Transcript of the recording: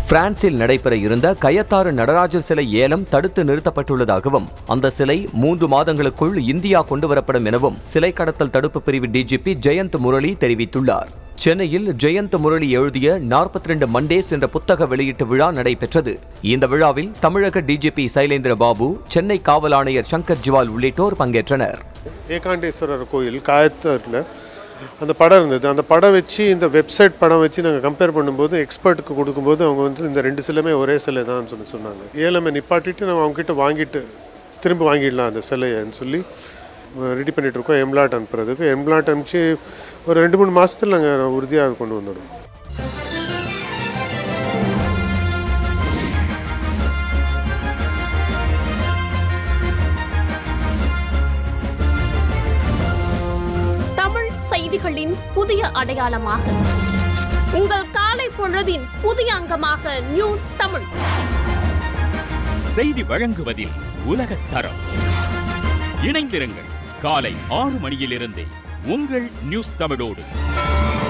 பிரான்சில் நடைபெற இருந்த கயத்தாறு நடராஜர் சிலை ஏலம் தடுத்து நிறுத்தப்பட்டுள்ளதாகவும் அந்த சிலை மூன்று மாதங்களுக்குள் இந்தியா கொண்டுவரப்படும் எனவும் சிலை கடத்தல் தடுப்பு பிரிவு டிஜிபி ஜெயந்த் முரளி தெரிவித்துள்ளார் சென்னையில் ஜெயந்த் முரளி எழுதிய 42 ரெண்டு மண்டேஸ் என்ற புத்தக வெளியீட்டு விழா நடைபெற்றது இந்த விழாவில் தமிழக டிஜிபி சைலேந்திர பாபு சென்னை காவல் ஆணையர் சங்கர் ஜிவால் உள்ளிட்டோர் பங்கேற்றனர் ஏகாண்டேஸ்வரர் கோயில் காயத்தூரில் அந்த படம் இருந்தது அந்த படம் வச்சு இந்த வெப்சைட் படம் வச்சு நாங்கள் கம்பேர் பண்ணும்போது எக்ஸ்பர்ட்டுக்கு கொடுக்கும்போது அவங்க வந்து இந்த ரெண்டு சிலையுமே ஒரே சிலை தான் சொல்லி சொன்னாங்க ஏலமை நிப்பாட்டிட்டு நம்ம அவங்ககிட்ட வாங்கிட்டு திரும்ப வாங்கிடலாம் அந்த சிலையன்னு சொல்லி ரெடி பண்ணிட்டு இருக்கோம் எம்லாட் அனுப்புறதுக்கு எம்லாட் அனுப்பிச்சு ஒரு ரெண்டு மூணு மாதத்தில் நாங்கள் உறுதியாக கொண்டு வந்துடுவோம் தமிழ் செய்திகளின் புதிய அடையாளமாக உங்கள் காலை பொழுதின் புதிய அங்கமாக நியூஸ் தமிழ் செய்தி வழங்குவதில் உலகத் தரம் இணைந்திருங்கள் காலை ஆறு மணியிலிருந்தே உங்கள் நியூஸ் தமிழோடு